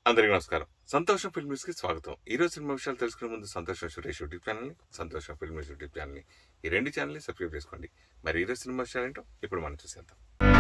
అందరికీ నమస్కారం సంతోషం ఫిల్మ్స్ కి స్వాగతం ఈ రోజు సినిమా విషయాలు తెలుసుకునే ముందు సంతోషం సురేష్ యూట్యూబ్ ఛానల్ ని సంతోషం ఫిల్మ్స్ యూట్యూబ్ ఛానల్ ని ఈ రెండు ఛానల్ ని సబ్స్క్రైబ్ చేసుకోండి మరి ఈ రోజు సినిమా విషయాలు ఏంటో ఇప్పుడు మనం చూసేద్దాం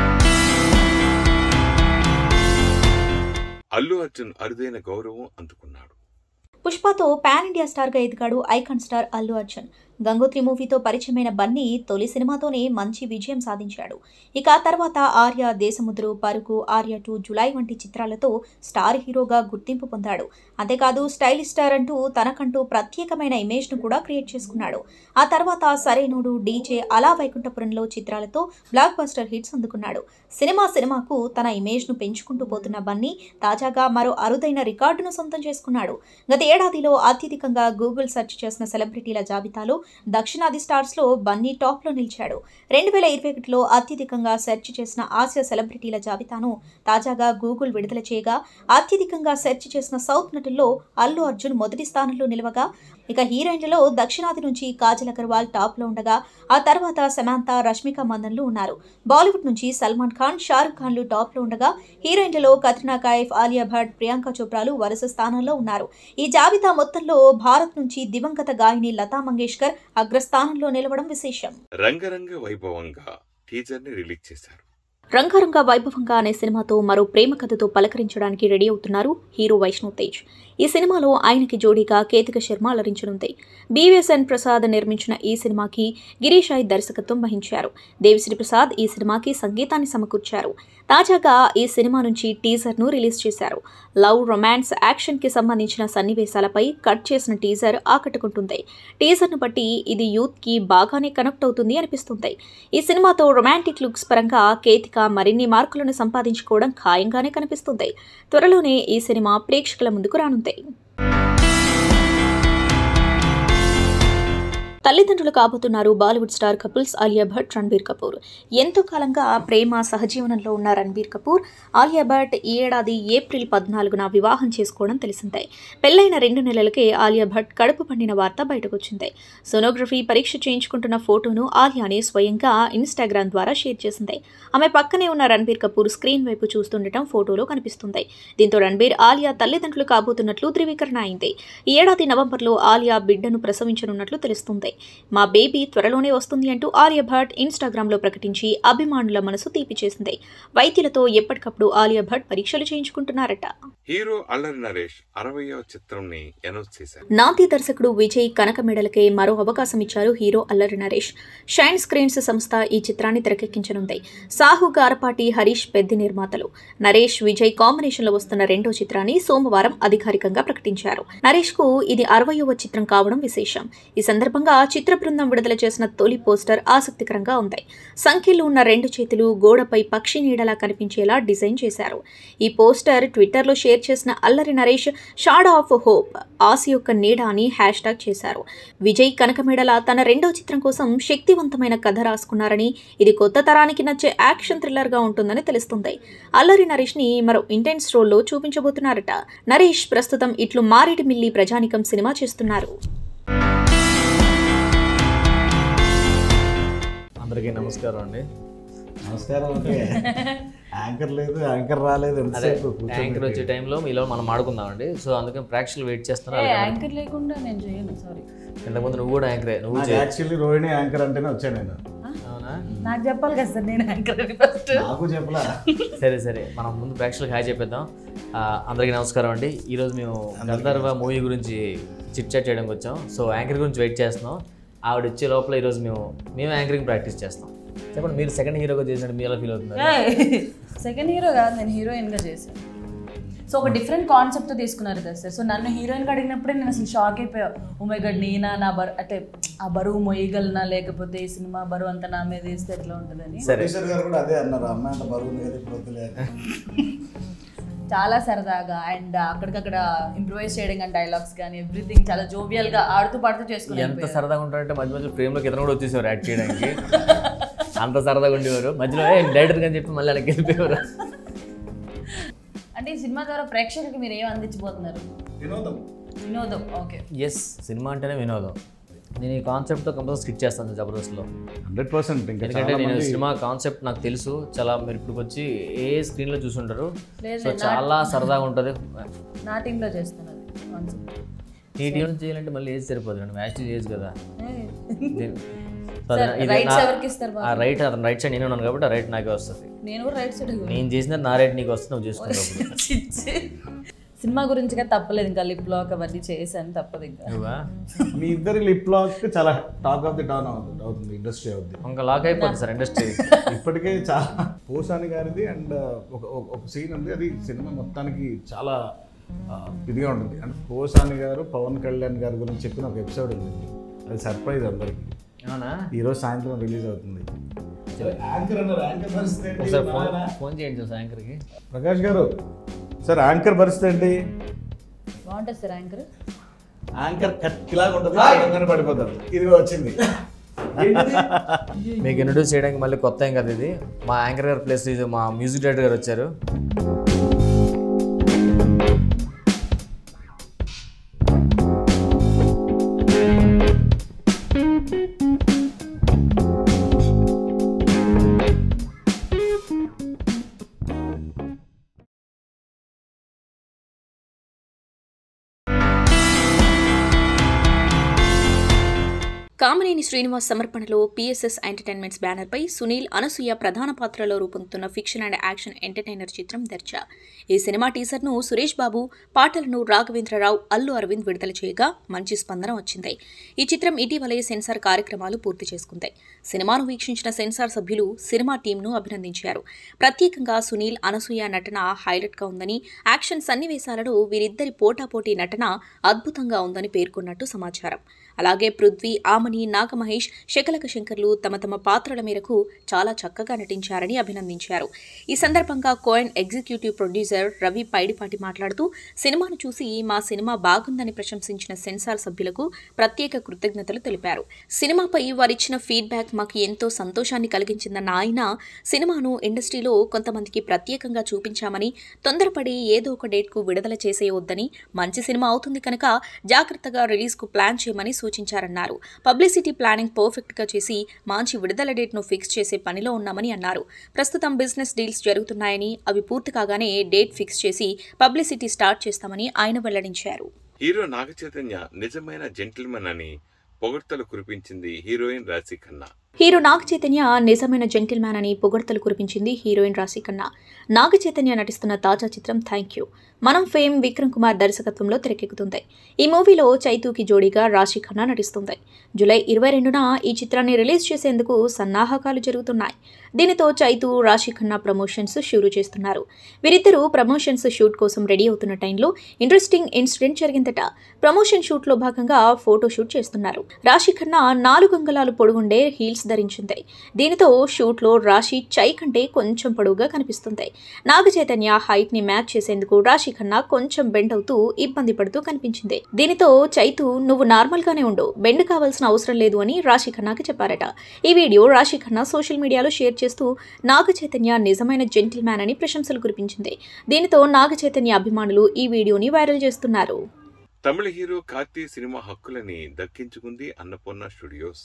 అల్లు అర్జున్ అరుదైన గౌరవం అందుకున్నాడు పుష్పతో పాన్ ఇండియా స్టార్గా ఎదిగాడు ఐకాన్ స్టార్ అల్లు అర్జున్ గంగోత్రి మూవీతో పరిచయమైన బన్నీ తొలి సినిమాతోనే మంచి విజయం సాధించాడు ఇక ఆ తర్వాత ఆర్య దేశముద్రు పరుగు ఆర్య టూ జులై వంటి చిత్రాలతో స్టార్ హీరోగా గుర్తింపు పొందాడు అంతేకాదు స్టైలిష్ స్టార్ అంటూ తనకంటూ ప్రత్యేకమైన ఇమేజ్ను కూడా క్రియేట్ చేసుకున్నాడు ఆ తర్వాత సరైనోడు డీజే అలా వైకుంఠపురంలో చిత్రాలతో బ్లాక్ బస్టర్ హిట్స్ అందుకున్నాడు సినిమా సినిమాకు తన ఇమేజ్ను పెంచుకుంటూ పోతున్న బన్నీ తాజాగా మరో అరుదైన రికార్డును సొంతం చేసుకున్నాడు గత ఏడాదిలో అత్యధికంగా గూగుల్ సెర్చ్ చేసిన సెలబ్రిటీల జాబితాలో దక్షిణాది స్టార్స్లో బన్నీ టాప్లో నిలిచాడు రెండు వేల ఇరవై ఒకటిలో అత్యధికంగా సెర్చ్ చేసిన ఆసియా సెలబ్రిటీల జాబితాను తాజాగా గూగుల్ విడుదల చేయగా అత్యధికంగా సెర్చ్ చేసిన సౌత్ నటుల్లో అల్లు అర్జున్ మొదటి స్థానంలో నిలవగా ఇక హీరోయిన్లలో దక్షిణాది నుంచి కాజల్ అగర్వాల్ టాప్లో ఉండగా ఆ తర్వాత సమాంత రష్మిక మందన్లు ఉన్నారు బాలీవుడ్ నుంచి సల్మాన్ ఖాన్ షారుఖ్ ఖాన్లు టాప్లో ఉండగా హీరోయిన్లలో కత్రినా కైఫ్ ఆలియా భట్ ప్రియాంక చోప్రాలు వరుస స్థానంలో ఉన్నారు ఈ జాబితా మొత్తంలో భారత్ నుంచి దివంగత గాయని లతా మంగేష్కర్ అగ్రస్థానంలో నిలవడం విశేషం రంగరంగ వైభవంగా టీజర్ ని రిలీజ్ చేశారు రంగారంగ వైభవంగా అనే సినిమాతో మరో ప్రేమ కథతో పలకరించడానికి రెడీ అవుతున్నారు హీరో వైష్ణవ్ తేజ్ ఈ సినిమాలో ఆయనకి జోడీగా కేతిక శర్మ అలరించనుంది బీవీఎస్ఎన్ ప్రసాద్ నిర్మించిన ఈ సినిమాకి గిరీష్ అయ్ దర్శకత్వం వహించారు దేవిశ్రీ ప్రసాద్ ఈ సినిమాకి సంగీతాన్ని సమకూర్చారు తాజాగా ఈ సినిమా నుంచి టీజర్ను రిలీజ్ చేశారు లవ్ రొమాన్స్ యాక్షన్కి సంబంధించిన సన్నివేశాలపై కట్ చేసిన టీజర్ ఆకట్టుకుంటుంది టీజర్ను బట్టి ఇది యూత్కి బాగానే కనెక్ట్ అవుతుంది అనిపిస్తుంది ఈ సినిమాతో రొమాంటిక్ లుక్స్ పరంగా కేతిక మరిన్ని మార్కులను సంపాదించుకోవడం ఖాయంగానే కనిపిస్తుంది త్వరలోనే ఈ సినిమా ప్రేక్షకుల ముందుకు రానుంది తల్లిదండ్రులు కాబోతున్నారు Bollywood star couples Alia Bhatt Ranbir Kapoor ఎంతో కాలంగా ప్రేమ సహజీవనంలో ఉన్న రణబీర్ కపూర్ ఆలియా భట్ ఈ ఏడాది ఏప్రిల్ పద్నాలుగున వివాహం చేసుకోవడం తెలిసిందే పెళ్లైన రెండు నెలలకే ఆలియా భట్ కడుపు పండిన వార్త బయటకొచ్చింది సోనోగ్రఫీ పరీక్ష చేయించుకుంటున్న ఫోటోను ఆలియానే స్వయంగా ఇన్స్టాగ్రామ్ ద్వారా షేర్ చేసింది ఆమె పక్కనే ఉన్న రణబీర్ కపూర్ స్క్రీన్ వైపు చూస్తుండటం ఫోటోలో కనిపిస్తుంది దీంతో రణబీర్ ఆలియా తల్లిదండ్రులు కాబోతున్నట్లు ధృవీకరణ అయింది ఈ ఏడాది నవంబర్లో ఆలియా బిడ్డను ప్రసవించనున్నట్లు తెలుస్తుంది మా బేబీ త్వరలోనే వస్తుంది అంటూ ఆలియా భట్ ఇన్స్టాగ్రామ్లో ప్రకటించి అభిమానుల మనసు తీపి చేసింది వైద్యులతో ఎప్పటికప్పుడు ఆలియా భట్ పరీక్షలు చేయించుకుంటున్నారట హీరో అల్లరి నరేష్ అరవయో చిత్రం ని అనౌన్స్ చేశారు నాంది దర్శకుడు విజయ్ కనక మెడలకే మరో అవకాశం ఇచ్చారు హీరో అల్లరి నరేష్ షైన్ స్క్రీన్స్ సంస్థ ఈ చిత్రాన్ని తెరకెక్కించనుంది సాహు గారపాటి హరీష్ పెద్ది నిర్మాతలు నరేష్ విజయ్ కాంబినేషన్ లో వస్తున్న రెండో చిత్రాన్ని సోమవారం అధికారికంగా ప్రకటించారు నరేష్ కు ఇది అరవయవ చిత్రం కావడం విశేషం ఈ సందర్భంగా చిత్ర బృందం విడుదల చేసిన తొలి పోస్టర్ ఆసక్తికరంగా ఉంది సంఖ్యలు ఉన్న రెండు చేతులు గోడపై పక్షి నీడలా కనిపించేలా డిజైన్ చేశారు ఈ పోస్టర్ ట్విట్టర్లో షేర్ చేసిన Allari Naresh shadow of hope ఆశ యొక్క నీడ అని హ్యాష్ ట్యాగ్ చేశారు విజయ్ కనకమేడల తన రెండో చిత్రం కోసం శక్తివంతమైన కథ రాసుకున్నారని ఇది కొత్త తరానికి నచ్చే యాక్షన్ థ్రిల్లర్గా ఉంటుందని తెలుస్తుంది అల్లరి నరేష్ని మరో ఇంటెన్స్ రోల్లో చూపించబోతున్నారట నరేష్ ప్రస్తుతం ఇట్లు మారేటి మిల్లి ప్రజానికం సినిమా చేస్తున్నారు అందరికీ నమస్కారం అండి నమస్కారం అంటే యాంకర్ లేదు యాంకర్ రాలేదు అదే ఎంతసేపు కూర్చొని యాంకర్ వచ్చే టైంలో మీలో మనం ఆడుకుందామండి సో అందుకని ప్రేక్షకులు వెయిట్ చేస్తున్నారు ఏ, యాంకర్ లేకుండా నేను చేయను సారీ ఇంతకుముందు నువ్వు కూడా యాంకరే నువ్వు నాకు చేయ యాక్చువల్లీ రోహిణి యాంకర్ అంటేనే వచ్చాను నేను అవునా నాకు చెప్పాలి కదా సార్ నేను యాంకర్ అని ఫస్ట్ నాకు చెప్పలా సరే సరే మనం ముందు ప్రేక్షకులకు హాయ్ చెప్పేద్దాం ఆ, అందరికీ నమస్కారం అండి ఈరోజు మేము గంధర్వ మూవీ గురించి చిట్ చాట్ చేయడానికి వచ్చాం సో యాంకర్ గురించి వెయిట్ చేస్తున్నాం ఆవిడ వచ్చే లోపల ఈరోజు మేము మేము యాంకరింగ్ ప్రాక్టీస్ చేస్తాం చెప్పండి మీరు సెకండ్ హీరోగా చేసినట్టు మీరు ఎలా ఫీల్ అవుతున్నారు సెకండ్ హీరో కాదు నేను హీరోయిన్ గా చేశాను సో ఒక డిఫరెంట్ కాన్సెప్ట్ తీసుకున్నారు కదా సార్ సో నన్ను హీరోయిన్ గా అడిగినప్పుడే నేను అసలు షాక్ అయిపోయా ఉమై గడ్ నేనా నా బరు అంటే ఆ బరువు మొయ్యగలనా లేకపోతే ఈ సినిమా బరువు అంతా నా మీద వేస్తే ఎట్లా ఉంటుందని సరే ప్రొడ్యూసర్ గారు కూడా అదే అన్నారు అమ్మాయి అంత బరువు ఉంది కదా ఇప్పుడు వద్దులే అని. చాలా సరదాగా అండ్ అక్కడికక్కడ ఇంప్రూవైజ్ చేయడం కానీ డైలాగ్స్ కానీ ఎవ్రీథింగ్ చాలా జోవియల్ గా ఆడుతూ పాడుతూ చేసుకుని ఎంత సరదాగా ఉంటారంటే మధ్య మధ్యలో ఫ్రేమ్లోకి ఇతను కూడా వచ్చేసేవారు యాక్ట్ చేయడానికి అంత సరదాగా ఉండేవారు మధ్యలో ఏ డైరెక్టర్ అని చెప్పి మళ్ళీ వెనక్కి వెళ్ళిపోయేవారు అంటే ఈ సినిమా ద్వారా ప్రేక్షకులకి మీరు ఏం అందించబోతున్నారు వినోదం వినోదం ఓకే ఎస్ సినిమా అంటేనే వినోదం నేను ఈ కాన్సెప్ట్తో కంపల్సరీ స్కిట్ చేస్తాను జబర్దస్త్లో హండ్రెడ్ పర్సెంట్ ఇంకా ఎందుకంటే చాలా నేను మంది సినిమా కాన్సెప్ట్ నాకు తెలుసు చాలా మీరు ఇప్పుడు వచ్చి ఏ స్క్రీన్లో చూసుంటారు లేదు, సో చాలా సరదాగా ఉంటుంది నా టీంలో చేస్తున్నది కాన్సెప్ట్ ఈ టీం చేయాలంటే మళ్ళీ ఏజ్ సరిపోదు అండి మ్యాచ్ ఏజ్ కదా దీని- సో సార్, అది- ఇది rights నా- ఎవరికి ఇస్తారు బాబు? ఆ రైట్ అతను రైట్ సైడ్ నేను ఉన్నాను కాబట్టి ఆ రైట్ నాకే వస్తుంది నేను కూడా రైట్ సైడ్ నేను చేసిన నా రైట్ నీకు వస్తుంది నువ్వు చేసుకుంటావు సినిమా గురించిగా తప్పలేదు ఇంకా లిప్ లాక్ అవన్నీ చేశాను తప్పదు ఇంకా నువ్వా మీ ఇద్దరి లిప్ లాక్ చాలా టాక్ ఆఫ్ ది టౌన్ అవుతుంది అవుతుంది ఇండస్ట్రీ అవుతుంది ఇంకా లాక్ అయిపోతుంది సార్ ఇండస్ట్రీ ఇప్పటికే చాలా పోసాని గారిది అండ్ ఒక ఒక- ఒక సీన్ ఉంది అది సినిమా మొత్తానికి చాలా ఆ, ఇదిగా ఉంటుంది అంటే పోసాని గారు పవన్ కళ్యాణ్ గారి గురించి చెప్పిన ఒక ఎపిసోడ్ ఉంది అది సర్ప్రైజ్ అందరికి అవునా ఈరోజు సాయంత్రం రిలీజ్ అవుతుంది యాంకర్ అన్నారు యాంకర్ పరిస్థితి ఏంటి? ఒకసారి ఫోన్ ఫోన్ చేయండి సార్ యాంకర్కి ప్రకాష్ గారు సార్ యాంకర్ పరిస్థితి ఏంటి బాగుంటుంది సార్ యాంకర్ యాంకర్ కత్తిలాగా ఉంటుంది అందరూ పడిపోతారు ఇది వచ్చింది మీకు ఇంట్రడ్యూస్ చేయడానికి మళ్ళీ కొత్త ఏం కదా ఇది మా యాంకర్ గారు ప్లస్ ఇది మా మ్యూజిక్ డైరెక్టర్ గారు వచ్చారు కామినేని శ్రీనివాస్ సమర్పణలో పిఎస్ఎస్ ఎంటర్టైన్మెంట్స్ బ్యానర్పై సునీల్ అనసూయ ప్రధాన పాత్రలో రూపొందుతున్న ఫిక్షన్ అండ్ యాక్షన్ ఎంటర్టైనర్ చిత్రం దర్శ ఈ సినిమా టీజర్ను సురేష్ బాబు పాటలను రాఘవేంద్రరావు అల్లు అరవింద్ విడుదల చేయగా మంచి స్పందన వచ్చింది ఈ చిత్రం ఇటీవలే సెన్సార్ కార్యక్రమాలు పూర్తి చేసుకుంది సినిమాను వీక్షించిన సెన్సార్ సభ్యులు సినిమా టీంను అభినందించారు ప్రత్యేకంగా సునీల్ అనసూయ నటన హైలైట్గా ఉందని యాక్షన్ సన్నివేశాలలో వీరిద్దరి పోటాపోటీ నటన అద్భుతంగా ఉందని పేర్కొన్నట్టు సమాచారం అలాగే పృథ్వీ ఆమని నాగమహేష్ శకలక శంకర్లు తమ తమ పాత్రల మేరకు చాలా చక్కగా నటించారని అభినందించారు ఈ సందర్భంగా కోయన్ ఎగ్జిక్యూటివ్ ప్రొడ్యూసర్ రవి పైడిపాటి మాట్లాడుతూ సినిమాను చూసి మా సినిమా బాగుందని ప్రశంసించిన సెన్సార్ సభ్యులకు ప్రత్యేక కృతజ్ఞతలు తెలిపారు సినిమాపై వారిచ్చిన ఫీడ్బ్యాక్ మాకు ఎంతో సంతోషాన్ని కలిగించిందన్న ఆయన సినిమాను ఇండస్ట్రీలో కొంతమందికి ప్రత్యేకంగా చూపించామని తొందరపడి ఏదో ఒక డేట్కు విడుదల చేసేయవద్దని మంచి సినిమా అవుతుంది కనుక జాగ్రత్తగా రిలీజ్కు ప్లాన్ చేయమని సూచించారన్నారు పబ్లిసిటీ ప్లానింగ్ పర్ఫెక్ట్గా చేసి మంచి విడుదల డేట్ను ఫిక్స్ చేసే పనిలో ఉన్నామని అన్నారు ప్రస్తుతం బిజినెస్ డీల్స్ జరుగుతున్నాయని అవి పూర్తి కాగానే డేట్ ఫిక్స్ చేసి పబ్లిసిటీ స్టార్ట్ చేస్తామని ఆయన వెల్లడించారు హీరో నాగ చైతన్య నిజమైన జెంటిల్మన్ అని పొగడ్తలు కురిపించింది హీరోయిన్ రాశి ఖన్నా హీరో నాగ చైతన్య నిజమైన జెంటిల్మ్యాన్ అని పొగడ్తలు కురిపించింది హీరోయిన్ రాశి ఖన్నా నాగ చైతన్య నటిస్తున్న తాజా చిత్రం thank you Manam fame Vikram Kumar దర్శకత్వంలో తెరకెక్కుతుంది ఈ మూవీలో చైతూకి జోడీగా రాశి ఖన్నా నటిస్తుంది జూలై ఇరవై రెండున ఈ చిత్రాన్ని రిలీజ్ చేసేందుకు సన్నాహకాలు జరుగుతున్నాయి దీనితో చైతు రాశి ఖన్నా ప్రమోషన్స్ షురూ చేస్తున్నారు వీరిద్దరూ ప్రమోషన్స్ షూట్ కోసం రెడీ అవుతున్న టైంలో ఇంట్రెస్టింగ్ ఇన్సిడెంట్ జరిగిందట ప్రమోషన్ షూట్లో భాగంగా ఫోటో షూట్ చేస్తున్నారు రాశి ఖన్నా నాలుగు అంగళాలు పొడుగుండే హీల్స్ ధరించింది దీనితో షూట్లో రాశి చై కంటే కొంచెం పొడవుగా కనిపిస్తుంది నాగ చైతన్య హైట్ ని మ్యాచ్ చేసేందుకు రాశి ఖన్నా కొంచెం బెండ్ అవుతూ ఇబ్బంది పడుతూ కనిపించింది దీనితో చైతు నువ్వు నార్మల్ గానే ఉండు బెండ్ కావాల్సిన అవసరం లేదు అని రాశి ఖన్నాకి చెప్పారట ఈ వీడియో రాశి ఖన్నా సోషల్ మీడియాలో షేర్ చేస్తూ నాగ చైతన్య నిజమైన జెంటిల్ మ్యాన్ అని ప్రశంసలు కురిపించింది దీనితో నాగ చైతన్య అభిమానులు ఈ వీడియోని వైరల్ చేస్తున్నారు తమిళ హీరో కార్తీ సినిమా హక్కులని దక్కించుకుంది అన్నపూర్ణ స్టూడియోస్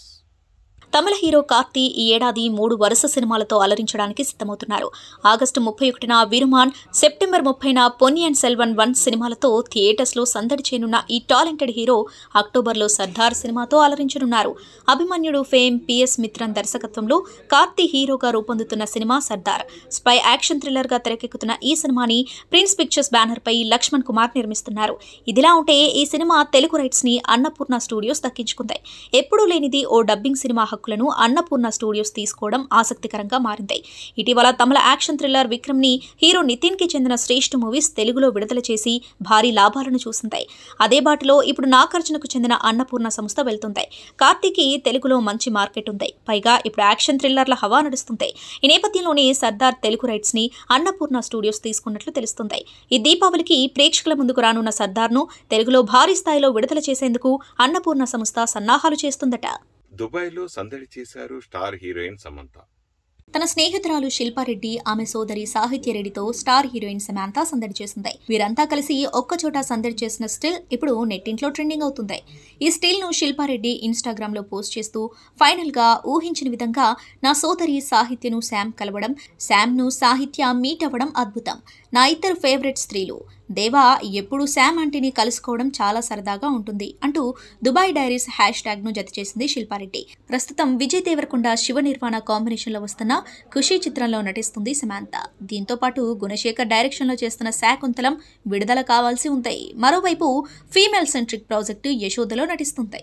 తమిళ హీరో కార్తీ ఈ ఏడాది మూడు వరుస సినిమాలతో అలరించడానికి సిద్ధమవుతున్నారు ఆగస్టు ముప్పై ఒకటిన విరుమాన్ సెప్టెంబర్ ముప్పైన పొన్నియన్ సెల్వన్ వన్ సినిమాలతో థియేటర్స్లో సందడి చేయనున్న ఈ టాలెంటెడ్ హీరో అక్టోబర్లో సర్దార్ సినిమాతో అలరించనున్నారు అభిమన్యుడు ఫేమ్ పిఎస్ మిత్రన్ దర్శకత్వంలో కార్తీ హీరోగా రూపొందుతున్న సినిమా సర్దార్ స్పై యాక్షన్ థ్రిల్లర్గా తెరకెక్కుతున్న ఈ సినిమాని ప్రిన్స్ పిక్చర్స్ బ్యానర్పై లక్ష్మణ్ కుమార్ నిర్మిస్తున్నారు ఇదిలా ఉంటే ఈ సినిమా తెలుగు రైట్స్ని అన్నపూర్ణ స్టూడియోస్ దక్కించుకుంది ఎప్పుడూ లేనిది ఓ డబ్బింగ్ సినిమా హక్కులను అన్నపూర్ణ స్టూడియోస్ తీసుకోవడం ఆసక్తికరంగా మారింది ఇటీవల తమిళ యాక్షన్ థ్రిల్లర్ విక్రమ్ ని హీరో నితిన్ కి చెందిన శ్రేష్ఠ మూవీస్ తెలుగులో విడుదల చేసి భారీ లాభాలను చూసింది అదే బాటలో ఇప్పుడు నాగార్జునకు చెందిన అన్నపూర్ణ సంస్థ వెళ్తుంది కార్తీకి తెలుగులో మంచి మార్కెట్ ఉంది పైగా ఇప్పుడు యాక్షన్ థ్రిల్లర్ల హవా నడుస్తుంది ఈ నేపథ్యంలోనే సర్దార్ తెలుగు రైట్స్ ని అన్నపూర్ణ స్టూడియోస్ తీసుకున్నట్లు తెలుస్తుంది ఈ దీపావళికి ప్రేక్షకుల ముందుకు రానున్న సర్దార్ను తెలుగులో భారీ స్థాయిలో విడుదల చేసేందుకు అన్నపూర్ణ సంస్థ సన్నాహాలు చేస్తుందట దుబాయ్లో సందడి చేశారు స్టార్ హీరోయిన్ సమంత తన స్నేహితురాలు శిల్పారెడ్డి ఆమె సోదరి సాహిత్యరెడ్డితో స్టార్ హీరోయిన్ సమాంత సందడి చేసింది వీరంతా కలిసి ఒక్కచోట సందడి చేసిన స్టిల్ ఇప్పుడు నెట్టింట్లో ట్రెండింగ్ అవుతుంది ఈ స్టిల్ ను శిల్పారెడ్డి ఇన్స్టాగ్రామ్ లో పోస్ట్ చేస్తూ ఫైనల్ గా ఊహించిన విధంగా నా సోదరి సాహిత్యను శామ్ కలవడం శామ్ ను సాహిత్య మీట్ అవ్వడం అద్భుతం నా ఇద్దరు ఫేవరెట్ స్త్రీలు దేవా ఎప్పుడు శామ్ ఆంటీని కలుసుకోవడం చాలా సరదాగా ఉంటుంది అంటూ దుబాయ్ డైరీస్ హ్యాష్ ట్యాగ్ ను జత చేసింది శిల్పారెడ్డి ప్రస్తుతం విజయ్ దేవరకొండ శివ నిర్వాణ కాంబినేషన్ లో వస్తున్న ఖుషీ చిత్రంలో నటిస్తుంది సమాంత దీంతో పాటు గుణశేఖర్ డైరెక్షన్ లో చేస్తున్న శాకుంతలం విడుదల కావాల్సి ఉంది మరోవైపు ఫీమేల్ సెంట్రిక్ ప్రాజెక్టు యశోదలో నటిస్తుంది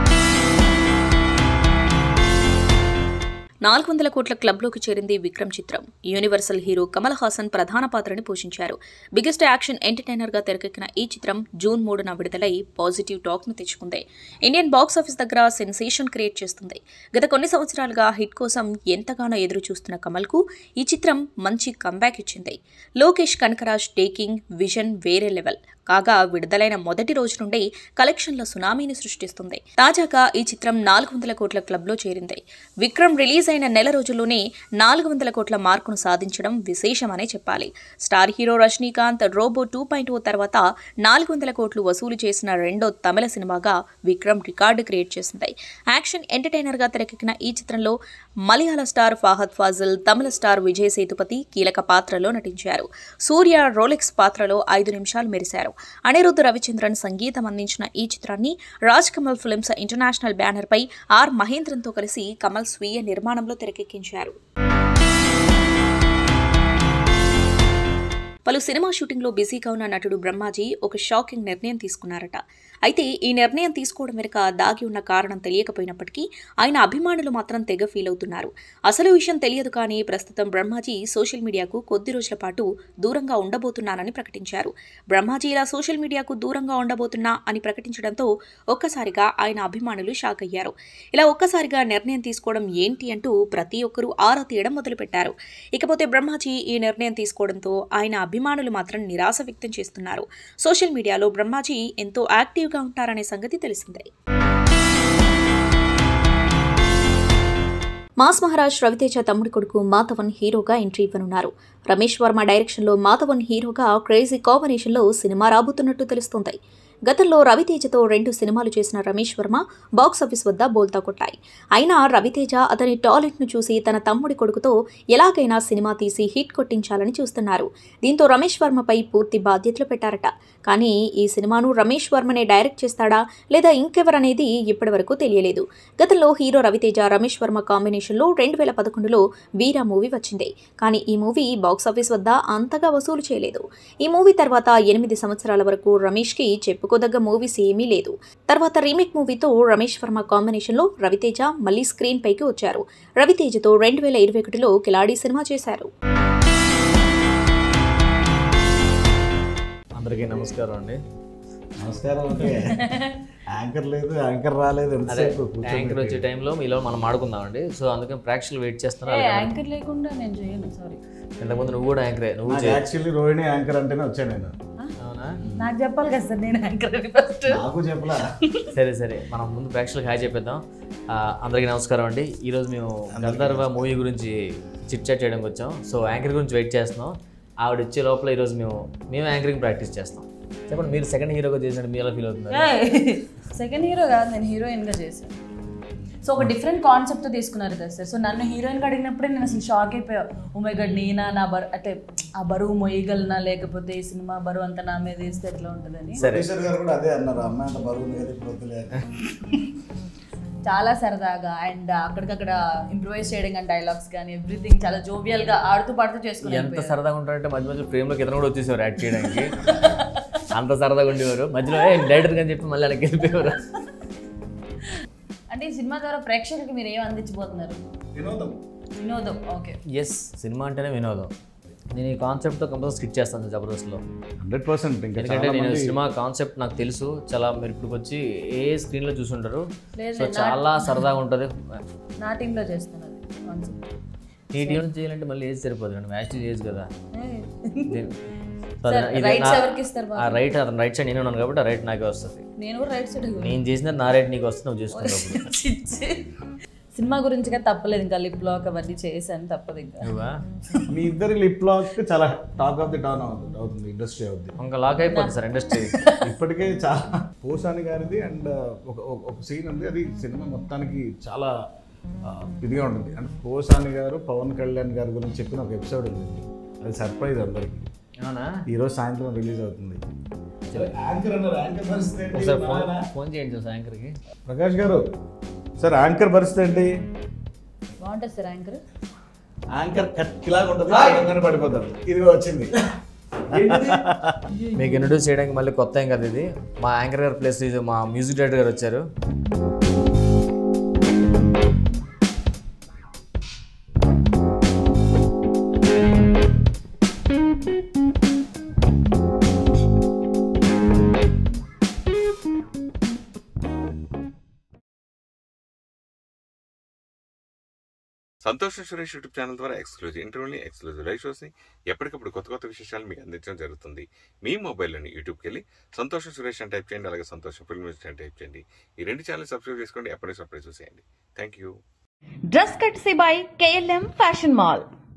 నాలుగు వందల కోట్ల క్లబ్లోకి చేరింది విక్రమ్ చిత్రం యూనివర్సల్ హీరో కమల్ హాసన్ ప్రధాన పాత్రని పోషించారు బిగ్గెస్ట్ యాక్షన్ ఎంటర్టైనర్గా తెరకెక్కిన ఈ చిత్రం జూన్ మూడున విడుదలై పాజిటివ్ టాక్ను తెచ్చుకుంది ఇండియన్ బాక్స్ ఆఫీస్ దగ్గర సెన్సేషన్ క్రియేట్ చేస్తుంది గత కొన్ని సంవత్సరాలుగా హిట్ కోసం ఎంతగానో ఎదురు చూస్తున్న కమల్కు ఈ చిత్రం మంచి కంబ్యాక్ ఇచ్చింది లోకేష్ కనకరాజ్ టేకింగ్ విజన్ వేరే లెవెల్ కాగా విడుదలైన మొదటి రోజు నుండి కలెక్షన్ల సునామీని సృష్టిస్తుంది తాజాగా ఈ చిత్రం నాలుగు వందల కోట్ల క్లబ్లో చేరింది విక్రమ్ రిలీజ్ అయిన నెల రోజుల్లోనే నాలుగు వందల కోట్ల మార్కును సాధించడం విశేషమనే చెప్పాలి star hero Rajinikanth robo two point o తర్వాత నాలుగు వందల కోట్లు వసూలు చేసిన రెండో తమిళ సినిమాగా విక్రమ్ రికార్డు క్రియేట్ చేసింది యాక్షన్ ఎంటర్టైనర్గా తెరకెక్కిన ఈ చిత్రంలో మలయాళ స్టార్ ఫాహద్ ఫాజిల్ తమిళ స్టార్ విజయ్ సేతుపతి కీలక పాత్రలో నటించారు సూర్య రోలెక్స్ పాత్రలో ఐదు నిమిషాలు మెరిశారు అనిరుద్ధ్ రవిచంద్రన్ సంగీతం అందించిన ఈ చిత్రాన్ని రాజ్ కమల్ ఫిల్మ్స్ ఇంటర్నేషనల్ బ్యానర్పై ఆర్ మహేంద్రన్తో కలిసి కమల్ స్వీయ నిర్మాణంలో తెరకెక్కించారు పలు సినిమా షూటింగ్లో బిజీగా ఉన్న నటుడు బ్రహ్మాజీ ఒక షాకింగ్ నిర్ణయం తీసుకున్నారట అయితే ఈ నిర్ణయం తీసుకోవడం వెనుక దాగి ఉన్న కారణం తెలియకపోయినప్పటికీ ఆయన అభిమానులు మాత్రం తెగ ఫీల్ అవుతున్నారు అసలు విషయం తెలియదు కానీ ప్రస్తుతం బ్రహ్మాజీ సోషల్ మీడియాకు కొద్ది రోజుల పాటు దూరంగా ఉండబోతున్నానని ప్రకటించారు బ్రహ్మాజీ ఇలా సోషల్ మీడియాకు దూరంగా ఉండబోతున్నా అని ప్రకటించడంతో ఒక్కసారిగా ఆయన అభిమానులు షాక్ అయ్యారు ఇలా ఒక్కసారిగా నిర్ణయం తీసుకోవడం ఏంటి అంటూ ప్రతి ఒక్కరూ ఆరా తీయడం మొదలుపెట్టారు ఇకపోతే బ్రహ్మాజీ ఈ నిర్ణయం తీసుకోవడంతో ఆయన అభిమానులు మాత్రం నిరాశ వ్యక్తం చేస్తున్నారు సోషల్ మీడియాలో బ్రహ్మాజీ ఎంతో యాక్టివ్గా ఉంటారనే సంగతి తెలిసిందే మాస్ మహారాజ్ రవితేజ తమ్ముడి కొడుకు మాధవన్ హీరోగా ఎంట్రీ ఇవ్వనున్నారు రమేష్ వర్మ డైరెక్షన్లో మాధవన్ హీరోగా క్రేజీ కాంబినేషన్లో సినిమా రాబోతున్నట్టు తెలుస్తోంది గతంలో రవితేజతో రెండు సినిమాలు చేసిన రమేష్ వర్మ బాక్స్ ఆఫీస్ వద్ద బోల్తా కొట్టాయి అయినా రవితేజ అతని టాలెంట్ను చూసి తన తమ్ముడి కొడుకుతో ఎలాగైనా సినిమా తీసి హిట్ కొట్టించాలని చూస్తున్నారు దీంతో రమేష్ వర్మపై పూర్తి బాధ్యతలు పెట్టారట కానీ ఈ సినిమాను రమేష్ వర్మనే డైరెక్ట్ చేస్తాడా లేదా ఇంకెవరనేది ఇప్పటివరకు తెలియలేదు గతంలో హీరో రవితేజ రమేష్ వర్మ కాంబినేషన్లో రెండు వేల పదకొండులో వీరా మూవీ వచ్చింది కానీ ఈ మూవీ బాక్స్ ఆఫీస్ వద్ద అంతగా వసూలు చేయలేదు ఈ మూవీ తర్వాత ఎనిమిది సంవత్సరాల వరకు రమేష్కి చెప్పుకోదగ్గ మూవీస్ ఏమీ లేదు తర్వాత రీమేక్ మూవీతో రమేష్ వర్మ కాంబినేషన్లో రవితేజ మళ్ళీ స్క్రీన్ పైకి వచ్చారు రవితేజతో రెండు వేల ఇరవై ఒకటిలో కిలాడీ సినిమా చేశారు అందరికీ నమస్కారం అండి నమస్కారం అంటే యాంకర్ లేదు యాంకర్ రాలేదు అదే ఎంతసేపు యాంకర్ వచ్చే కూర్చోబెట్టి. టైంలో మీలో మనం ఆడుకుందామండి సో అందుకని ప్రేక్షకులు వెయిట్ ఏ చేస్తున్నారు యాంకర్ లేకుండా నేను చేయను సారీ ఇంతకుముందు నువ్వు కూడా యాంకరే నువ్వు నాకు చేయ యాక్చువల్లీ రోహిణి యాంకర్ అంటేనే వచ్చాను నేను అవునా నాకు చెప్పాలి కదా సార్ నేను యాంకర్ అని ఫస్ట్ నాకు చెప్పలా సరే సరే మనం ముందు ప్రేక్షకులకు హాయ్ చెప్పేద్దాం ఆ, అందరికీ నమస్కారం అండి ఈరోజు మేము గంధర్వ మూవీ గురించి చిట్ చాట్ చేయడానికి వచ్చాం సో యాంకర్ గురించి వెయిట్ చేస్తున్నాం ఆవిడ వచ్చే లోపల ఈరోజు మేము మేము యాంకరింగ్ ప్రాక్టీస్ చేస్తాం చెప్పండి మీరు సెకండ్ హీరోగా చేసినట్టు మీరు ఎలా ఫీల్ అవుతున్నారు సెకండ్ హీరో కాదు నేను హీరోయిన్ గా చేశాను సో ఒక డిఫరెంట్ కాన్సెప్ట్ తీసుకున్నారు కదా సార్ సో నన్ను హీరోయిన్ అడిగినప్పుడే నేను అసలు షాక్ అయిపోయా ఉమై గడ్ నేనా నా బరు అంటే ఆ బరువు మొయ్యగలనా లేకపోతే ఈ సినిమా బరువు అంతా నా మీద వేస్తే ఎట్లా ఉంటుందని సరే ప్రొడ్యూసర్ గారు కూడా అదే అన్నారు అమ్మాయి అంత బరువు ఉంది కదా ఇప్పుడు వద్దులే అని. చాలా సరదాగా అండ్ అక్కడికక్కడ ఇంప్రూవైజ్ చేయడం కానీ డైలాగ్స్ కానీ ఎవ్రీథింగ్ చాలా జోవియల్ గా ఆడుతూ పాడుతూ చేసుకుని ఎంత సరదాగా ఉంటారంటే మధ్య మధ్య ఫ్రేమ్లోకి ఇతను కూడా వచ్చేసేవారు యాక్ట్ చేయడానికి అంత సరదాగా ఉండేవారు మధ్యలో డైరెక్టర్ అని చెప్పి మళ్ళీ వెనక్కి వెళ్ళిపోయేవారు అంటే ఈ సినిమా ద్వారా ప్రేక్షకులకి మీరు ఏం అందించబోతున్నారు వినోదం వినోదం ఓకే ఎస్ సినిమా అంటేనే వినోదం నేను ఈ కాన్సెప్ట్తో కంపల్సరీ స్కిట్ చేస్తాను జబర్దస్త్లో హండ్రెడ్ పర్సెంట్ ఇంకా ఎందుకంటే చాలా నేను మంది సినిమా కాన్సెప్ట్ నాకు తెలుసు చాలా మీరు ఇప్పుడు వచ్చి ఏ స్క్రీన్లో చూసుంటారు లేదు, సో చాలా సరదాగా ఉంటుంది నా టీంలో చేస్తాను అది కాన్సెప్ట్ నీ టీం చేయాలంటే మళ్ళీ ఏజ్ సరిపోదు అండి మ్యాచ్ ఏజ్ కదా దీని- సో సార్, అది- ఇది rights నా- ఎవరికి ఇస్తారు బాబు? ఆ రైట్ అతను రైట్ సైడ్ నేను ఉన్నాను కాబట్టి ఆ రైట్ నాకే వస్తుంది నేను కూడా రైట్ సైడ్ నేను చేసిన నా రైట్ నీకు వస్తుంది నువ్వు చేసుకున్నప్పుడు సినిమా గురించిగా తప్పలేదు ఇంకా లిప్ లాక్ అవన్నీ చేశాను తప్పదు ఇంకా నువ్వా మీ ఇద్దరి లిప్ లాక్ చాలా టాక్ ఆఫ్ ది టౌన్ అవుతుంది అవుతుంది ఇండస్ట్రీ అవుతుంది ఇంకా లాక్ అయిపోతుంది సార్ ఇండస్ట్రీ ఇప్పటికే చాలా పోసాని గారిది అండ్ ఒక ఒక- ఒక సీన్ ఉంది అది సినిమా మొత్తానికి చాలా ఆ, ఇదిగా ఉంటుంది అంటే పోసాని గారు పవన్ కళ్యాణ్ గారి గురించి చెప్పిన ఒక ఎపిసోడ్ ఉంది అది సర్ప్రైజ్ అందరికి అవునా ఈరోజు సాయంత్రం రిలీజ్ అవుతుంది యాంకర్ అన్నారు యాంకర్ పరిస్థితి ఏంటి? ఒకసారి ఫోన్ నాయనా. ఫోన్ చేయండి సార్ యాంకర్కి ప్రకాష్ గారు సార్ యాంకర్ పరిస్థితి ఏంటి బాగుంటుంది సార్ యాంకర్ యాంకర్ కత్తిలాగా ఉంటుంది తెలంగాణ పడిపోతారు ఇదిగో వచ్చింది మీకు ఇంట్రడ్యూస్ చేయడానికి మళ్ళీ కొత్త ఏం కదా ఇది మా యాంకర్ గారు ప్లస్ ఇది మా మ్యూజిక్ డైరెక్టర్ గారు వచ్చారు సంతోషం సురేష్ యూట్యూబ్ ఛానల్ ద్వారా ఎక్స్క్లూజివ్ ఇంటర్వ్యూని ఎక్స్క్లూజివ్ లైవ్ షోస్ని ఎప్పటికప్పుడు కొత్త కొత్త విశేషాలు మీకు అందించడం జరుగుతుంది మీ మొబైల్లోని యూట్యూబ్కి వెళ్ళి సంతోషం సురేష్ అని టైప్ చేయండి అలాగే సంతోషం ఫిల్మ్ అని టైప్ చేయండి ఈ రెండు ఛానల్ సబ్స్క్రైబ్ చేసుకోండి ఎప్పటికీ సబ్స్క్రైబ్ చూసేయండి thank you dress courtesy by KLM fashion mall